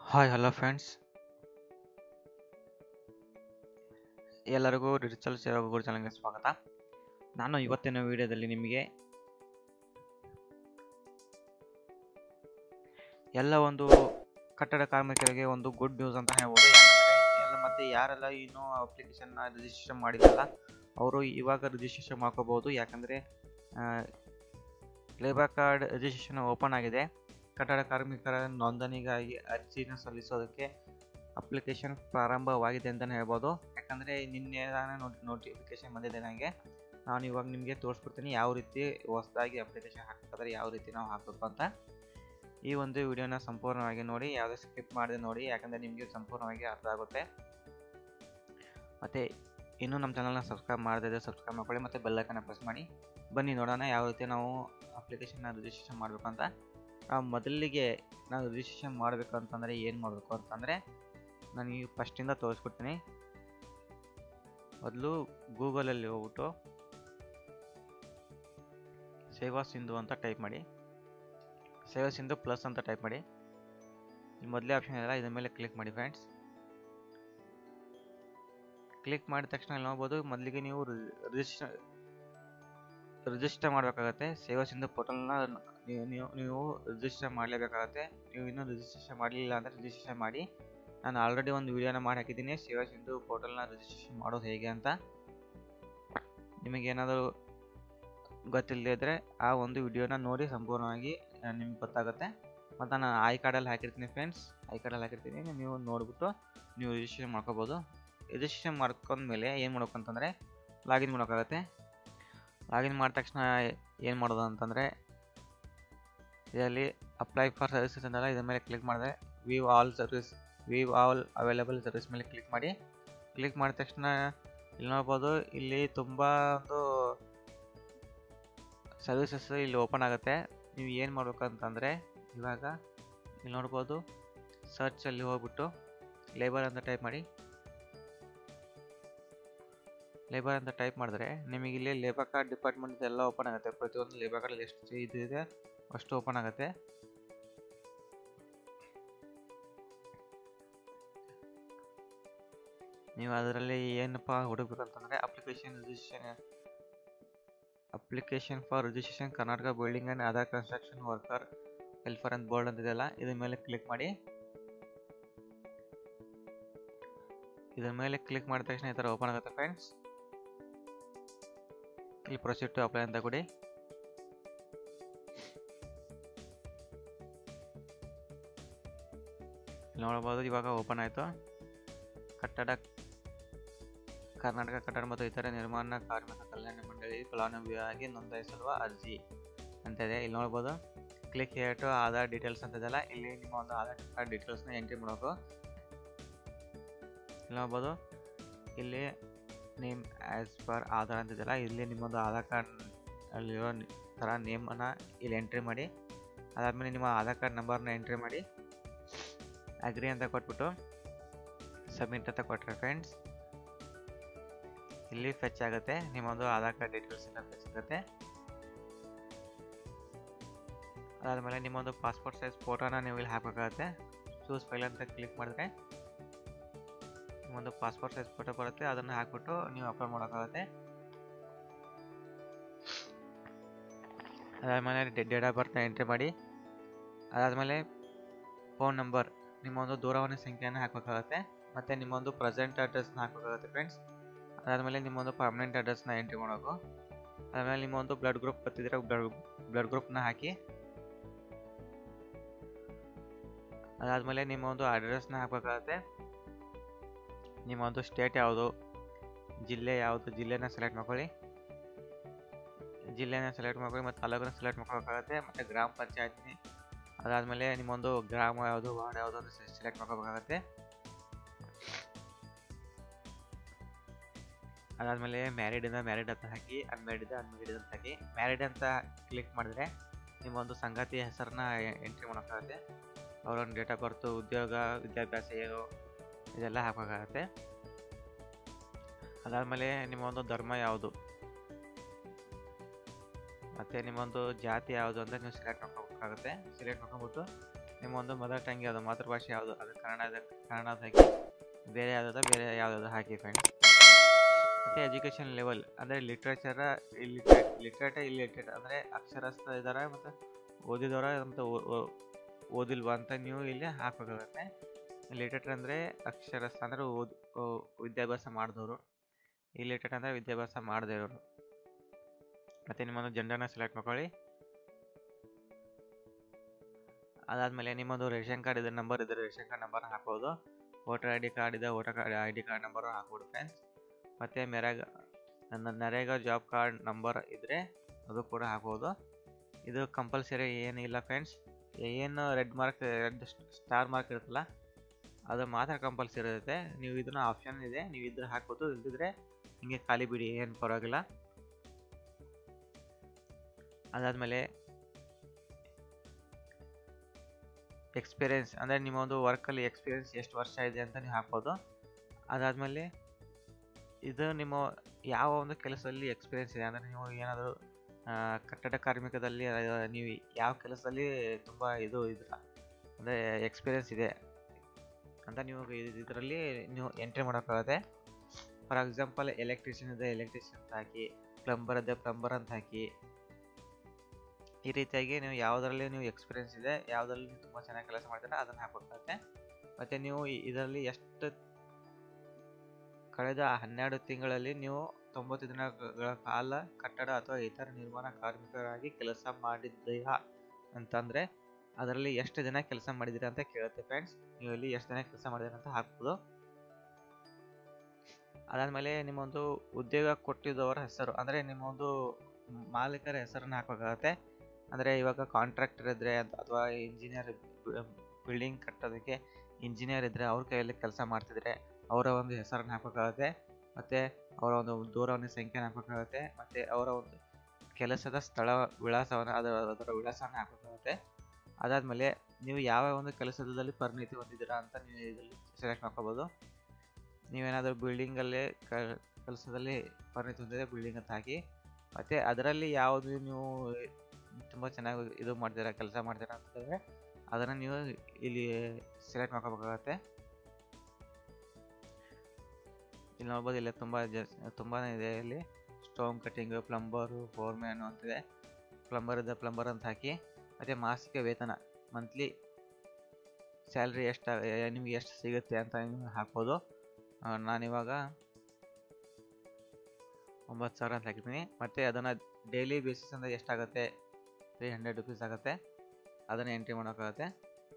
hi hello friends ಎಲ್ಲರಿಗೂ digital Seva Guru ಚಾನಲ್ಗೆ ಸ್ವಾಗತ ನಾನು ಇವತ್ತಿನ ವಿಡಿಯೋದಲ್ಲಿ ನಿಮಗೆ ಎಲ್ಲ ಒಂದು ಕಟ್ಟಡ ಕಾರ್ಮಿಕರಿಗೆ ಒಂದು ಗುಡ್ ನ್ಯೂಸ್ ಅಂತ ಹೇಳ್ಬೋದು ಯಾಕಂದರೆ ಎಲ್ಲ ಮತ್ತು ಯಾರೆಲ್ಲ ಇನ್ನೂ ಅಪ್ಲಿಕೇಶನ್ನ ರಿಜಿಸ್ಟ್ರೇಷನ್ ಮಾಡಿರಲ್ಲ ಅವರು ಇವಾಗ ರಿಜಿಸ್ಟ್ರೇಷನ್ ಮಾಡ್ಕೋಬೋದು ಯಾಕಂದರೆ ಲೇಬರ್ ಕಾರ್ಡ್ ರಿಜಿಸ್ಟ್ರೇಷನ್ ಓಪನ್ ಆಗಿದೆ ಕಟ್ಟಡ ಕಾರ್ಮಿಕರ ನೋಂದಣಿಗಾಗಿ ಅರ್ಜಿನ ಸಲ್ಲಿಸೋದಕ್ಕೆ ಅಪ್ಲಿಕೇಶನ್ ಪ್ರಾರಂಭವಾಗಿದೆ ಅಂತಲೇ ಹೇಳ್ಬೋದು ಯಾಕಂದರೆ ನಿನ್ನೆ ನೋಟಿ ನೋಟಿಫಿಕೇಶನ್ ಬಂದಿದೆ ನನಗೆ ನಾನು ಇವಾಗ ನಿಮಗೆ ತೋರಿಸ್ಬಿಡ್ತೀನಿ ಯಾವ ರೀತಿ ಹೊಸದಾಗಿ ಅಪ್ಲಿಕೇಶನ್ ಹಾಕಬೇಕಾದ್ರೆ ಯಾವ ರೀತಿ ನಾವು ಹಾಕಬೇಕು ಅಂತ ಈ ಒಂದು ವಿಡಿಯೋನ ಸಂಪೂರ್ಣವಾಗಿ ನೋಡಿ ಯಾವುದೇ ಸ್ಕಿಪ್ ಮಾಡದೆ ನೋಡಿ ಯಾಕಂದರೆ ನಿಮಗೆ ಸಂಪೂರ್ಣವಾಗಿ ಅರ್ಥ ಆಗುತ್ತೆ ಮತ್ತು ಇನ್ನೂ ನಮ್ಮ ಚಾನಲ್ನ ಸಬ್ಸ್ಕ್ರೈಬ್ ಮಾಡದಿದ್ದರೆ ಸಬ್ಸ್ಕ್ರೈಬ್ ಮಾಡ್ಕೊಳ್ಳಿ ಮತ್ತು ಬೆಲ್ಲೈಕನ್ನ ಪ್ರೆಸ್ ಮಾಡಿ ಬನ್ನಿ ನೋಡೋಣ ಯಾವ ರೀತಿ ನಾವು ಅಪ್ಲಿಕೇಶನ್ನ ರಿಜಿಸ್ಟ್ರೇಷನ್ ಮಾಡಬೇಕು ಅಂತ ನಾವು ಮೊದಲಿಗೆ ನಾವು ರಿಜಿಸ್ಟ್ರೇಷನ್ ಮಾಡಬೇಕು ಅಂತಂದರೆ ಏನು ಮಾಡಬೇಕು ಅಂತಂದರೆ ನಾನು ಈ ಫಸ್ಟಿಂದ ತೋರಿಸ್ಬಿಡ್ತೀನಿ ಮೊದಲು ಗೂಗಲಲ್ಲಿ ಹೋಗ್ಬಿಟ್ಟು ಸೇವಾ ಸಿಂಧು ಅಂತ ಟೈಪ್ ಮಾಡಿ ಸೇವಾ ಸಿಂಧು ಪ್ಲಸ್ ಅಂತ ಟೈಪ್ ಮಾಡಿ ಇಲ್ಲಿ ಮೊದಲೇ ಆಪ್ಷನ್ ಇದೆಯಲ್ಲ ಇದ್ರ ಮೇಲೆ ಕ್ಲಿಕ್ ಮಾಡಿ ಫ್ರೆಂಡ್ಸ್ ಕ್ಲಿಕ್ ಮಾಡಿದ ತಕ್ಷಣ ಇಲ್ಲಿ ನೋಡ್ಬೋದು ಮೊದಲಿಗೆ ನೀವು ರಿಜಿಸ್ಟರ್ ರಿಜಿಸ್ಟರ್ ಮಾಡಬೇಕಾಗತ್ತೆ ಸೇವಾ ಸಿಂಧು ಪೋರ್ಟಲ್ನ ನೀವು ನೀವು ನೀವು ರಿಜಿಸ್ಟರ್ ಮಾಡಲೇಬೇಕಾಗತ್ತೆ ನೀವು ಇನ್ನೂ ರಿಜಿಸ್ಟ್ರೇಷನ್ ಮಾಡಲಿಲ್ಲ ಅಂದರೆ ರಿಜಿಸ್ಟ್ರೇಷನ್ ಮಾಡಿ ನಾನು ಆಲ್ರೆಡಿ ಒಂದು ವಿಡಿಯೋನ ಮಾಡಿ ಹಾಕಿದ್ದೀನಿ ಸೇವಾ ಸಿಂಧು ಪೋರ್ಟಲ್ನ ರಿಜಿಸ್ಟ್ರೇಷನ್ ಮಾಡೋದು ಹೇಗೆ ಅಂತ ನಿಮಗೇನಾದರೂ ಗೊತ್ತಿಲ್ಲದೆ ಇದ್ದರೆ ಆ ಒಂದು ವಿಡಿಯೋನ ನೋಡಿ ಸಂಪೂರ್ಣವಾಗಿ ನಿಮ್ಗೆ ಗೊತ್ತಾಗುತ್ತೆ ಮತ್ತು ನಾನು ಐ ಕಾರ್ಡಲ್ಲಿ ಹಾಕಿರ್ತೀನಿ ಫ್ರೆಂಡ್ಸ್ ಐ ಕಾರ್ಡಲ್ಲಿ ಹಾಕಿರ್ತೀನಿ ನೀವು ನೋಡಿಬಿಟ್ಟು ನೀವು ರಿಜಿಸ್ಟ್ರೇಷನ್ ಮಾಡ್ಕೋಬೋದು ರಿಜಿಸ್ಟ್ರೇಷನ್ ಮಾಡ್ಕೊಂಡ್ಮೇಲೆ ಏನು ಮಾಡ್ಬೇಕು ಅಂತಂದರೆ ಲಾಗಿನ್ ಮಾಡೋಕ್ಕಾಗತ್ತೆ ಲಾಗಿನ್ ಮಾಡಿದ ತಕ್ಷಣ ಏನು ಮಾಡೋದು ಅಂತಂದರೆ ಇದರಲ್ಲಿ ಅಪ್ಲೈ ಫಾರ್ ಸರ್ವಿಸಸ್ ಅಂತಲ್ಲ ಇದ್ರ ಮೇಲೆ ಕ್ಲಿಕ್ ಮಾಡಿದ್ರೆ view all service view all available service ಮೇಲೆ ಕ್ಲಿಕ್ ಮಾಡಿ ಕ್ಲಿಕ್ ಮಾಡಿದ ತಕ್ಷಣ ಇಲ್ಲಿ ನೋಡ್ಬೋದು ಇಲ್ಲಿ ತುಂಬ ಒಂದು ಸರ್ವಿಸಸ್ ಇಲ್ಲಿ ಓಪನ್ ಆಗುತ್ತೆ ನೀವು ಏನು ಮಾಡ್ಬೇಕು ಅಂತಂದರೆ ಇವಾಗ ಇಲ್ಲಿ ನೋಡ್ಬೋದು ಸರ್ಚಲ್ಲಿ ಹೋಗ್ಬಿಟ್ಟು ಲೇಬರ್ ಅಂತ ಟೈಪ್ ಮಾಡಿ ಲೇಬರ್ ಅಂತ ಟೈಪ್ ಮಾಡಿದ್ರೆ ನಿಮಗೆ ಇಲ್ಲಿ ಲೇಬರ್ ಕಾರ್ಡ್ ಡಿಪಾರ್ಟ್ಮೆಂಟ್ ಎಲ್ಲ ಓಪನ್ ಆಗುತ್ತೆ ಪ್ರತಿಯೊಂದು ಲೇಬರ್ ಕಾರ್ಡಲ್ಲಿ ಎಷ್ಟು ಇದು ಇದೆ ಅಷ್ಟು ಓಪನ್ ಆಗುತ್ತೆ ನೀವು ಅದರಲ್ಲಿ ಏನಪ್ಪ ಹುಡುಕ್ಬೇಕಂತಂದರೆ application registration application for registration Karnataka building and other construction worker welfare ಅಂತ ಬೋರ್ಡ್ ಅಂತಿದೆಯಲ್ಲ ಇದ್ರ ಮೇಲೆ ಕ್ಲಿಕ್ ಮಾಡಿ ಇದ್ರ ಮೇಲೆ ಕ್ಲಿಕ್ ಮಾಡಿದ ತಕ್ಷಣ ಈ ಥರ ಓಪನ್ ಆಗುತ್ತೆ ಫ್ರೆಂಡ್ಸ್ ಇಲ್ಲಿ ಪ್ರೊಸೀಡ್ ಟು ಅಪ್ಲೈ ಅಂತ ಕೊಡಿ ನೋಡ್ಬೋದು ಇವಾಗ ಓಪನ್ ಆಯಿತು ಕಟ್ಟಡ ಕರ್ನಾಟಕ ಕಟ್ಟಡ ಮತ್ತು ಇತರ ನಿರ್ಮಾಣ ಕಾರ್ಮಿಕ ಕಲ್ಯಾಣ ಮಂಡಳಿ ಫಲಾನುಭವಿಯಾಗಿ ನೋಂದಾಯಿಸಲ್ವ ಅರ್ಜಿ ಅಂತ ಇದೆ ಇಲ್ಲಿ ನೋಡ್ಬೋದು click here to Aadhaar details ಅಂತ ಇದೆಯಲ್ಲ ಇಲ್ಲಿ ನಿಮ್ಮ ಒಂದು ಆಧಾರ್ ಕಾರ್ಡ್ ಡೀಟೇಲ್ಸ್ನ ಎಂಟ್ರಿ ಮಾಡಬೇಕು ಇಲ್ಲಿ ನೋಡ್ಬೋದು ಇಲ್ಲಿ ನೇಮ್ ಆ್ಯಸ್ ಪರ್ ಆಧಾರ್ ಅಂತಿದೆಯಲ್ಲ ಇಲ್ಲಿ ನಿಮ್ಮೊಂದು ಆಧಾರ್ ಕಾರ್ಡ್ ಅಲ್ಲಿರೋ ಥರ ನೇಮನ್ನು ಇಲ್ಲಿ ಎಂಟ್ರಿ ಮಾಡಿ ಅದಾದಮೇಲೆ ನಿಮ್ಮ ಆಧಾರ್ ಕಾರ್ಡ್ ನಂಬರ್ನ ಎಂಟ್ರಿ ಮಾಡಿ ಅಗ್ರಿ ಅಂತ ಕೊಟ್ಬಿಟ್ಟು ಸಬ್ಮಿಟ್ ಅಂತ ಕೊಟ್ಟರೆ ಫ್ರೆಂಡ್ಸ್ ಇಲ್ಲಿ ಫೆಚ್ ಆಗುತ್ತೆ ನಿಮ್ಮೊಂದು ಆಧಾರ್ ಕಾರ್ಡ್ ಡೀಟೇಲ್ಸ್ ಎಲ್ಲ ಫೆಚ್ ಆಗುತ್ತೆ ಅದಾದಮೇಲೆ ನಿಮ್ಮೊಂದು ಪಾಸ್ಪೋರ್ಟ್ ಸೈಜ್ ಫೋಟೋನ ನೀವು ಇಲ್ಲಿ ಹಾಕಬೇಕಾಗುತ್ತೆ ಚೂಸ್ ಫೈಲ್ ಅಂತ ಕ್ಲಿಕ್ ಮಾಡಿದ್ರೆ ನಿಮ್ಮೊಂದು ಪಾಸ್ಪೋರ್ಟ್ ಸೈಜ್ ಫೋಟೋ ಬರುತ್ತೆ ಅದನ್ನು ಹಾಕ್ಬಿಟ್ಟು ನೀವು ಅಪ್ಲೋಡ್ ಮಾಡೋಕ್ಕಾಗುತ್ತೆ ಅದಾದಮೇಲೆ ಡೇಟ್ ಆಫ್ ಬರ್ತ್ನ ಎಂಟ್ರಿ ಮಾಡಿ ಅದಾದಮೇಲೆ ಫೋನ್ ನಂಬರ್ ನಿಮ್ಮೊಂದು ದೂರವಾಣಿ ಸಂಖ್ಯೆಯನ್ನು ಹಾಕಬೇಕಾಗುತ್ತೆ ಮತ್ತು ನಿಮ್ಮೊಂದು ಪ್ರೆಸೆಂಟ್ ಅಡ್ರೆಸ್ನ ಹಾಕಬೇಕಾಗುತ್ತೆ ಫ್ರೆಂಡ್ಸ್ ಅದಾದಮೇಲೆ ನಿಮ್ಮೊಂದು ಪರ್ಮನೆಂಟ್ ಅಡ್ರೆಸ್ನ ಎಂಟ್ರಿ ಮಾಡಬೇಕು ಅದಾದಮೇಲೆ ನಿಮ್ಮೊಂದು ಬ್ಲಡ್ ಗ್ರೂಪ್ ಬರ್ತಿದ್ರೆ ಬ್ಲಡ್ ಬ್ಲಡ್ ಗ್ರೂಪ್ನ ಹಾಕಿ ಅದಾದಮೇಲೆ ನಿಮ್ಮ ಒಂದು ಅಡ್ರೆಸ್ನ ಹಾಕಬೇಕಾಗುತ್ತೆ ನಿಮ್ಮ ಒಂದು ಸ್ಟೇಟ್ ಯಾವುದು ಜಿಲ್ಲೆ ಯಾವುದು ಜಿಲ್ಲೆನ ಸೆಲೆಕ್ಟ್ ಮಾಡ್ಕೊಳ್ಳಿ ಜಿಲ್ಲೆನ ಸೆಲೆಕ್ಟ್ ಮಾಡ್ಕೊಳ್ಳಿ ಮತ್ತು ತಾಲೂಕನ್ನ ಸೆಲೆಕ್ಟ್ ಮಾಡ್ಕೋಬೇಕಾಗುತ್ತೆ ಮತ್ತು ಗ್ರಾಮ ಪಂಚಾಯತ್ನಿ ಅದಾದಮೇಲೆ ನಿಮ್ಮೊಂದು ಗ್ರಾಮ ಯಾವುದು ವಾರ್ಡ್ ಯಾವುದು ಅಂತ ಸೆಲೆಕ್ಟ್ ಮಾಡ್ಕೋಬೇಕಾಗತ್ತೆ ಅದಾದಮೇಲೆ ಮ್ಯಾರಿಡಿಂದ ಮ್ಯಾರಿಡ್ ಅಂತ ಹಾಕಿ ಅನ್ಮ್ಯಾರಿಡ್ ಅನ್ಮ್ಯಾರಿಡ್ ಅಂತ ಹಾಕಿ ಮ್ಯಾರಿಡ್ ಅಂತ ಕ್ಲಿಕ್ ಮಾಡಿದ್ರೆ ನಿಮ್ಮೊಂದು ಸಂಗಾತಿ ಹೆಸರನ್ನ ಎಂಟ್ರಿ ಮಾಡೋಕ್ಕಾಗುತ್ತೆ ಅವರೊಂದು ಡೇಟ್ ಆಫ್ ಬರ್ತು ಉದ್ಯೋಗ ವಿದ್ಯಾಭ್ಯಾಸ ಏನು ಇದೆಲ್ಲ ಹಾಕಬೇಕಾಗತ್ತೆ ಅದಾದಮೇಲೆ ನಿಮ್ಮೊಂದು ಧರ್ಮ ಯಾವುದು ಮತ್ತು ನಿಮ್ಮೊಂದು ಜಾತಿ ಯಾವುದು ಅಂತ ನೀವು ಸೆಲೆಕ್ಟ್ ಮಾಡ್ಕೋಬೇಕಾಗುತ್ತೆ ಸೆಲೆಕ್ಟ್ ಮಾಡ್ಕೊಂಬಿಟ್ಟು ನಿಮ್ಮ ಒಂದು ಮದರ್ ಟಂಗ್ ಯಾವುದು ಮಾತೃಭಾಷೆ ಯಾವುದು ಅದು ಕನ್ನಡದ ಕನ್ನಡದ ಹಾಕಿ ಬೇರೆ ಯಾವುದಾದ ಬೇರೆ ಯಾವುದಾದ್ರು ಹಾಕಿ ಫ್ರೆಂಡ್ಸ್ ಮತ್ತು ಎಜುಕೇಷನ್ ಲೆವೆಲ್ ಅಂದರೆ ಲಿಟ್ರೇಚರ ಇಲ್ಲಿಟ್ರೇಟ್ ಲಿಟ್ರೇಟ್ ಇಲ್ಲಿಟ್ರೇಟ್ ಅಂದರೆ ಅಕ್ಷರಸ್ಥ ಇದ್ದಾರೆ ಮತ್ತು ಓದಿದವರ ಮತ್ತು ಓದಿಲ್ವಾ ಅಂತ ನೀವು ಇಲ್ಲಿ ಹಾಕಬೇಕಾಗತ್ತೆ ಲಿಟ್ರೇಟರ್ ಅಂದರೆ ಅಕ್ಷರಸ್ಥ ಅಂದರೆ ಓದ್ ವಿದ್ಯಾಭ್ಯಾಸ ಮಾಡಿದವರು ಇಲ್ಲಿಟ್ರೇಟ್ ಅಂದರೆ ವಿದ್ಯಾಭ್ಯಾಸ ಮಾಡದೇ ಇರೋರು ಮತ್ತು ನಿಮ್ಮೊಂದು ಜೆಂಡರ್ನ ಸೆಲೆಕ್ಟ್ ಮಾಡ್ಕೊಳ್ಳಿ ಅದಾದಮೇಲೆ ನಿಮ್ಮದು ರೇಷನ್ ಕಾರ್ಡ್ ಇದ್ರೆ ನಂಬರ್ ಇದ್ದರೆ ರೇಷನ್ ಕಾರ್ಡ್ ನಂಬರ್ ಹಾಕ್ಬೋದು ವೋಟರ್ ಐ ಡಿ ಕಾರ್ಡ್ ಇದೆ voter card I D card number ಹಾಕ್ಬೋದು ಫ್ರೆಂಡ್ಸ್ ಮತ್ತು ಮೆರೆಗ ನನ್ನ ನರೇಗಾ ಜಾಬ್ ಕಾರ್ಡ್ ನಂಬರ್ ಇದ್ದರೆ ಅದು ಕೂಡ ಹಾಕ್ಬೋದು ಇದು ಕಂಪಲ್ಸರಿ ಏನಿಲ್ಲ ಫ್ರೆಂಡ್ಸ್ ಏನು red mark red star mark ಇರುತ್ತಲ್ಲ ಅದು ಮಾತ್ರ ಕಂಪಲ್ಸರಿ ಇರುತ್ತೆ ನೀವು ಇದನ್ನ ಆಪ್ಷನ್ ಇದೆ ನೀವು ಇದ್ರೆ ಹಾಕ್ಬೋದು ಇಲ್ದಿದ್ರೆ ಹಿಂಗೆ ಖಾಲಿ ಬಿಡಿ ಏನು ಪರವಾಗಿಲ್ಲ ಅದಾದಮೇಲೆ ಎಕ್ಸ್ಪೀರಿಯೆನ್ಸ್ ಅಂದರೆ ನಿಮ್ಮ ಒಂದು ವರ್ಕಲ್ಲಿ ಎಕ್ಸ್ಪೀರಿಯೆನ್ಸ್ ಎಷ್ಟು ವರ್ಷ ಇದೆ ಅಂತ ನೀವು ಹಾಕ್ಬೋದು ಅದಾದಮೇಲೆ ಇದು ನಿಮ್ಮ ಯಾವ ಒಂದು ಕೆಲಸದಲ್ಲಿ ಎಕ್ಸ್ಪೀರಿಯೆನ್ಸ್ ಇದೆ ಅಂದರೆ ನೀವು ಏನಾದರೂ ಕಟ್ಟಡ ಕಾರ್ಮಿಕದಲ್ಲಿ ನೀವು ಯಾವ ಕೆಲಸದಲ್ಲಿ ತುಂಬ ಇದು ಇದ್ರ ಅಂದರೆ ಎಕ್ಸ್ಪೀರಿಯೆನ್ಸ್ ಇದೆ ಅಂತ ನೀವು ಇದರಲ್ಲಿ ನೀವು ಎಂಟ್ರಿ ಮಾಡೋಕ್ಕಾಗುತ್ತೆ ಫಾರ್ ಎಕ್ಸಾಂಪಲ್ ಎಲೆಕ್ಟ್ರಿಷಿಯನ್ ಇದೆ ಎಲೆಕ್ಟ್ರಿಷಿಯನ್ ಅಂತ ಹಾಕಿ ಪ್ಲಂಬರ್ ಇದೆ ಪ್ಲಂಬರ್ ಅಂತ ಹಾಕಿ ಈ ರೀತಿಯಾಗಿ ನೀವು ಯಾವುದರಲ್ಲಿ ನೀವು ಎಕ್ಸ್ಪೀರಿಯೆನ್ಸ್ ಇದೆ ಯಾವುದರಲ್ಲಿ ನೀವು ತುಂಬ ಚೆನ್ನಾಗಿ ಕೆಲಸ ಮಾಡ್ತೀರಾ ಅದನ್ನು ಹಾಕಬೇಕಾಗುತ್ತೆ ಮತ್ತು ನೀವು ಇದರಲ್ಲಿ ಎಷ್ಟು ಕಳೆದ ಹನ್ನೆರಡು ತಿಂಗಳಲ್ಲಿ ನೀವು ತೊಂಬತ್ತು ದಿನಗಳ ಕಾಲ ಕಟ್ಟಡ ಅಥವಾ ಇತರ ನಿರ್ಮಾಣ ಕಾರ್ಮಿಕರಾಗಿ ಕೆಲಸ ಮಾಡಿದ್ದೀರಾ ಅಂತಂದರೆ ಅದರಲ್ಲಿ ಎಷ್ಟು ದಿನ ಕೆಲಸ ಮಾಡಿದ್ದೀರಾ ಅಂತ ಕೇಳುತ್ತೆ ಫ್ರೆಂಡ್ಸ್ ನೀವು ಇಲ್ಲಿ ಎಷ್ಟು ದಿನ ಕೆಲಸ ಮಾಡಿದ್ದೀರಾ ಅಂತ ಹಾಕ್ಬೋದು ಅದಾದಮೇಲೆ ನಿಮ್ಮೊಂದು ಉದ್ಯೋಗ ಕೊಟ್ಟಿದ್ದವರ ಹೆಸರು ಅಂದರೆ ನಿಮ್ಮೊಂದು ಮಾಲೀಕರ ಹೆಸರನ್ನು ಹಾಕಬೇಕಾಗತ್ತೆ ಅಂದರೆ ಇವಾಗ ಕಾಂಟ್ರಾಕ್ಟರ್ ಇದ್ದರೆ ಅಥವಾ ಇಂಜಿನಿಯರ್ ಬಿಲ್ಡಿಂಗ್ ಕಟ್ಟೋದಕ್ಕೆ ಇಂಜಿನಿಯರ್ ಇದ್ದರೆ ಅವ್ರ ಕೈಯಲ್ಲಿ ಕೆಲಸ ಮಾಡ್ತಿದ್ರೆ ಅವರ ಒಂದು ಹೆಸರನ್ನು ಹಾಕಬೇಕಾಗುತ್ತೆ ಮತ್ತು ಅವರ ಒಂದು ದೂರವಾಣಿ ಸಂಖ್ಯೆನ ಹಾಕಬೇಕಾಗುತ್ತೆ ಮತ್ತು ಅವರ ಒಂದು ಕೆಲಸದ ಸ್ಥಳ ವಿಳಾಸವನ್ನು ಅದರ ಅದರ ವಿಳಾಸವನ್ನು ಹಾಕಬೇಕಾಗುತ್ತೆ ಅದಾದಮೇಲೆ ನೀವು ಯಾವ ಒಂದು ಕೆಲಸದಲ್ಲಿ ಪರಿಣಿತಿ ಹೊಂದಿದ್ದೀರಾ ಅಂತ ನೀವು ಇದರಲ್ಲಿ ಸೆಲೆಕ್ಟ್ ಮಾಡ್ಕೋಬೋದು ನೀವೇನಾದರೂ ಬಿಲ್ಡಿಂಗಲ್ಲಿ ಕೆಲಸದಲ್ಲಿ ಪರಿಣಿತಿ ಹೊಂದಿದೆ ಬಿಲ್ಡಿಂಗ್ ಅಂತ ಹಾಕಿ ಮತ್ತು ಅದರಲ್ಲಿ ಯಾವುದು ನೀವು ತುಂಬ ಚೆನ್ನಾಗಿ ಇದು ಮಾಡ್ತೀರಾ ಕೆಲಸ ಮಾಡ್ತೀರಾ ಅಂತಂದರೆ ಅದನ್ನು ನೀವು ಇಲ್ಲಿ ಸೆಲೆಕ್ಟ್ ಮಾಡ್ಕೋಬೇಕಾಗತ್ತೆ ಇಲ್ಲಿ ನೋಡ್ಬೋದು ಇಲ್ಲಿ ತುಂಬ ಜಸ್ ತುಂಬಾ ಇದೆ ಇಲ್ಲಿ ಸ್ಟೋನ್ ಕಟ್ಟಿಂಗು ಪ್ಲಂಬರು ಫೋರ್ಮ್ಯಾನು ಅಂತಿದೆ ಪ್ಲಂಬರ್ ಇದೆ ಪ್ಲಂಬರ್ ಅಂತ ಹಾಕಿ ಮತ್ತು ಮಾಸಿಕ ವೇತನ ಮಂತ್ಲಿ ಸ್ಯಾಲ್ರಿ ಎಷ್ಟು ನಿಮಗೆ ಎಷ್ಟು ಸಿಗುತ್ತೆ ಅಂತ ನೀವು ಹಾಕ್ಬೋದು ನಾನಿವಾಗ ಒಂಬತ್ತು ಸಾವಿರ ಅಂತ ಹಾಕಿದ್ದೀನಿ ಮತ್ತು ಅದನ್ನು ಡೈಲಿ ಬೇಸಿಸ್ ಅಂದರೆ ಎಷ್ಟಾಗುತ್ತೆ ತ್ರೀ ಹಂಡ್ರೆಡ್ ರುಪೀಸ್ ಆಗುತ್ತೆ ಅದನ್ನು ಎಂಟ್ರಿ ಮಾಡೋಕ್ಕಾಗುತ್ತೆ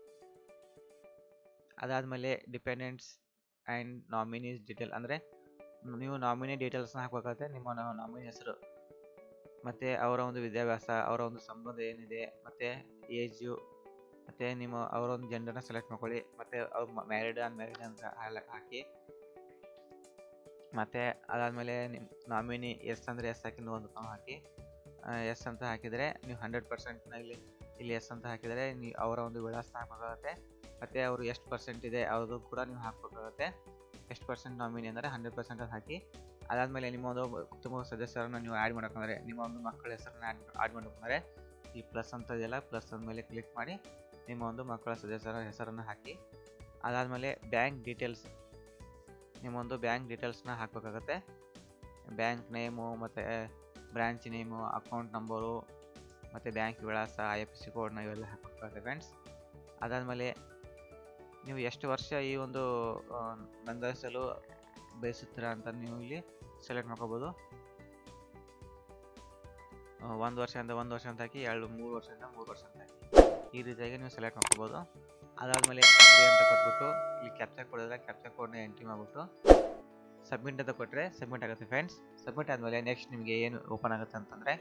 ಅದಾದಮೇಲೆ ಡಿಪೆಂಡೆಂಟ್ಸ್ ಆ್ಯಂಡ್ ನಾಮಿನೀಸ್ ಡೀಟೇಲ್ ಅಂದರೆ ನೀವು ನಾಮಿನಿ ಡೀಟೇಲ್ಸ್ನ ಹಾಕಬೇಕಾಗುತ್ತೆ ನಿಮ್ಮ ನಾಮಿನಿ ಹೆಸರು ಮತ್ತು ಅವರ ಒಂದು ವಿದ್ಯಾಭ್ಯಾಸ ಅವರ ಒಂದು ಸಂಬಂಧ ಏನಿದೆ ಮತ್ತು ಏಜು ಮತ್ತು ನಿಮ್ಮ ಅವರ ಒಂದು ಜೆಂಡರ್ನ ಸೆಲೆಕ್ಟ್ ಮಾಡ್ಕೊಳ್ಳಿ ಮತ್ತು ಅವ್ರು ಮ್ಯಾರಿಡ್ ಅನ್ಮ್ಯಾರಿಡ್ ಅಂತ ಹಾಕಿ ಮತ್ತು ಅದಾದಮೇಲೆ ನಿಮ್ಮ ನಾಮಿನಿ ಎಸ್ ಅಂದರೆ ಎಸ್ ಹಾಕಿ ಒಂದು ನಾವು ಹಾಕಿ ಎಸ್ ಅಂತ ಹಾಕಿದರೆ ನೀವು ಹಂಡ್ರೆಡ್ ಪರ್ಸೆಂಟ್ನ ಇಲ್ಲಿ ಇಲ್ಲಿ ಎಸ್ ಅಂತ ಹಾಕಿದರೆ ನೀವು ಅವರ ಒಂದು ವಿಳಾಸ ಹಾಕಬೇಕಾಗುತ್ತೆ ಮತ್ತು ಅವರು ಎಷ್ಟು ಪರ್ಸೆಂಟ್ ಇದೆ ಅದು ಕೂಡ ನೀವು ಹಾಕಬೇಕಾಗುತ್ತೆ ಎಷ್ಟು ಪರ್ಸೆಂಟ್ ನಾಮಿನಿ ಅಂದರೆ ಹಂಡ್ರೆಡ್ ಪರ್ಸೆಂಟ್ ಅದು ಹಾಕಿ ಅದಾದಮೇಲೆ ನಿಮ್ಮ ಒಂದು ಕುಟುಂಬ ಸದಸ್ಯರನ್ನು ನೀವು ಆ್ಯಡ್ ಮಾಡೋಕ್ಕಂದ್ರೆ ನಿಮ್ಮ ಒಂದು ಮಕ್ಕಳ ಹೆಸರನ್ನು ಆ್ಯಡ್ ಆ್ಯಡ್ ಮಾಡ್ಬೇಕಂದ್ರೆ ಈ ಪ್ಲಸ್ ಅಂತ ಇದೆಯಲ್ಲ ಪ್ಲಸ್ ಮೇಲೆ ಕ್ಲಿಕ್ ಮಾಡಿ ನಿಮ್ಮ ಒಂದು ಮಕ್ಕಳ ಸದಸ್ಯರ ಹೆಸರನ್ನು ಹಾಕಿ ಅದಾದಮೇಲೆ ಬ್ಯಾಂಕ್ ಡೀಟೇಲ್ಸ್ ನಿಮ್ಮೊಂದು ಬ್ಯಾಂಕ್ ಡೀಟೇಲ್ಸ್ನ ಹಾಕಬೇಕಾಗತ್ತೆ ಬ್ಯಾಂಕ್ ನೇಮು ಮತ್ತು ಬ್ರ್ಯಾಂಚ್ ನೇಮು ಅಕೌಂಟ್ ನಂಬರು ಮತ್ತು ಬ್ಯಾಂಕ್ ವಿಳಾಸ ಐ ಎಫ್ ಸಿ ಕೋಡ್ನ ಇವೆಲ್ಲ ಹಾಕಬೇಕಾಗುತ್ತೆ ಫ್ರೆಂಡ್ಸ್ ಅದಾದಮೇಲೆ ನೀವು ಎಷ್ಟು ವರ್ಷ ಈ ಒಂದು ನೋಂದಾಯಿಸಲು ಬಯಸುತ್ತೀರಾ ಅಂತ ನೀವು ಇಲ್ಲಿ ಸೆಲೆಕ್ಟ್ ಮಾಡ್ಕೋಬೋದು ಒಂದು ವರ್ಷದಿಂದ ಒಂದು ವರ್ಷ ಅಂತ ಹಾಕಿ ಎರಡು ಮೂರು ವರ್ಷದಿಂದ ಮೂರು ವರ್ಷ ಅಂತ ಹಾಕಿ ಈ ರೀತಿಯಾಗಿ ನೀವು ಸೆಲೆಕ್ಟ್ ಮಾಡ್ಕೋಬೋದು ಅದಾದಮೇಲೆ ಅಗ್ರಿ ಅಂತ ಕೊಟ್ಬಿಟ್ಟು ಇಲ್ಲಿ ಕ್ಯಾಪ್ಚರ್ ಕೊಡಿದ್ರೆ ಕ್ಯಾಪ್ಚರ್ ಕೋಡ್ನ ಎಂಟ್ರಿ ಮಾಡಿಬಿಟ್ಟು ಸಬ್ಮಿಟ್ ಅಂತ ಕೊಟ್ಟರೆ ಸಬ್ಮಿಟ್ ಆಗುತ್ತೆ ಫ್ರೆಂಡ್ಸ್ ಸಬ್ಮಿಟ್ ಆದಮೇಲೆ ನೆಕ್ಸ್ಟ್ ನಿಮಗೆ ಏನು ಓಪನ್ ಆಗುತ್ತೆ ಅಂತಂದರೆ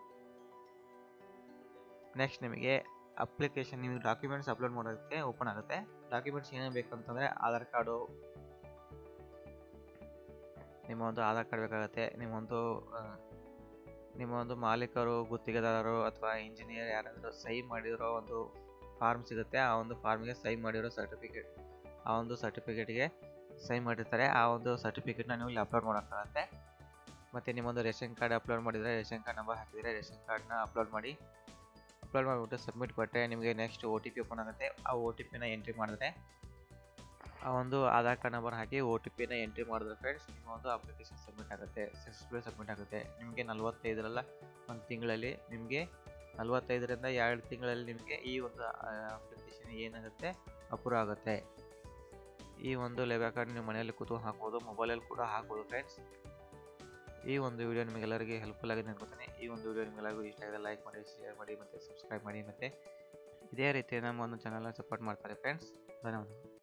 ನೆಕ್ಸ್ಟ್ ನಿಮಗೆ ಅಪ್ಲಿಕೇಶನ್ ನಿಮಗೆ ಡಾಕ್ಯುಮೆಂಟ್ಸ್ ಅಪ್ಲೋಡ್ ಮಾಡೋದಕ್ಕೆ ಓಪನ್ ಆಗುತ್ತೆ ಡಾಕ್ಯುಮೆಂಟ್ಸ್ ಏನೇನು ಬೇಕು ಅಂತಂದರೆ ಆಧಾರ್ ಕಾರ್ಡು ನಿಮ್ಮ ಒಂದು ಆಧಾರ್ ಕಾರ್ಡ್ ಬೇಕಾಗುತ್ತೆ ನಿಮ್ಮೊಂದು ನಿಮ್ಮ ಒಂದು ಮಾಲೀಕರು ಗುತ್ತಿಗೆದಾರರು ಅಥವಾ ಇಂಜಿನಿಯರ್ ಯಾರಾದರೂ ಸಹಿ ಮಾಡಿರೋ ಒಂದು ಫಾರ್ಮ್ ಸಿಗುತ್ತೆ ಆ ಒಂದು ಫಾರ್ಮ್ಗೆ ಸಹಿ ಮಾಡಿರೋ ಸರ್ಟಿಫಿಕೇಟ್ ಆ ಒಂದು ಸರ್ಟಿಫಿಕೇಟ್ಗೆ ಸಹಿ ಮಾಡಿರ್ತಾರೆ ಆ ಒಂದು ಸರ್ಟಿಫಿಕೇಟ್ನ ನೀವು ಇಲ್ಲಿ ಅಪ್ಲೋಡ್ ಮಾಡೋಕ್ಕಾಗತ್ತೆ ಮತ್ತು ನಿಮ್ಮೊಂದು ರೇಷನ್ ಕಾರ್ಡ್ ಅಪ್ಲೋಡ್ ಮಾಡಿದರೆ ರೇಷನ್ ಕಾರ್ಡ್ ನಂಬರ್ ಹಾಕಿದರೆ ರೇಷನ್ ಕಾರ್ಡ್ನ ಅಪ್ಲೋಡ್ ಮಾಡಿ ಅಪ್ಲೋಡ್ ಮಾಡಿಬಿಟ್ಟು ಸಬ್ಮಿಟ್ ಕೊಟ್ಟರೆ ನಿಮಗೆ next O T P open ಆಗುತ್ತೆ ಆ ಒ ಟಿ ಪಿನ ಎಂಟ್ರಿ ಮಾಡಿದ್ರೆ ಆ ಒಂದು ಆಧಾರ್ ಕಾರ್ಡ್ ನಂಬರ್ ಹಾಕಿ ಒ ಟಿ ಪಿನ ಎಂಟ್ರಿ ಮಾಡಿದ್ರೆ ಫ್ರೆಂಡ್ಸ್ ನಿಮ್ಮ ಒಂದು ಅಪ್ಲಿಕೇಶನ್ ಸಬ್ಮಿಟ್ ಆಗುತ್ತೆ ಸಕ್ಸಸ್ಫುಲ್ ಸಬ್ಮಿಟ್ ಆಗುತ್ತೆ ನಿಮಗೆ ನಲ್ವತ್ತೈದರಲ್ಲ ಒಂದು ತಿಂಗಳಲ್ಲಿ ನಿಮಗೆ ನಲ್ವತ್ತೈದರಿಂದ ಎರಡು ತಿಂಗಳಲ್ಲಿ ನಿಮಗೆ ಈ ಒಂದು ಅಪ್ಲಿಕೇಶನ್ ಏನಾಗುತ್ತೆ ಅಪ್ರೂವ್ ಆಗುತ್ತೆ ಈ ಒಂದು ಲೆಬ್ಯಾ ಕಾರ್ಡ್ ನೀವು ಮನೆಯಲ್ಲಿ ಕೂತು ಹಾಕ್ಬೋದು ಮೊಬೈಲಲ್ಲಿ ಕೂಡ ಹಾಕ್ಬೋದು ಫ್ರೆಂಡ್ಸ್ ಈ ಒಂದು ವಿಡಿಯೋ ನಿಮಗೆಲ್ಲರಿಗೆ ಹೆಲ್ಪ್ಫುಲ್ ಆಗಿದೆ ಅನ್ಕೋತೀನಿ ಈ ಒಂದು ವಿಡಿಯೋ ನಿಮಗೆಲ್ಲರಿಗೂ ಇಷ್ಟ ಆಗಿದೆ ಲೈಕ್ ಮಾಡಿ ಶೇರ್ ಮಾಡಿ ಮತ್ತು ಸಬ್ಸ್ಕ್ರೈಬ್ ಮಾಡಿ ಮತ್ತು ಇದೇ ರೀತಿ ನಮ್ಮ ಒಂದು ಚಾನಲ್ನ ಸಪೋರ್ಟ್ ಮಾಡ್ತಾರೆ ಫ್ರೆಂಡ್ಸ್ ಧನ್ಯವಾದಗಳು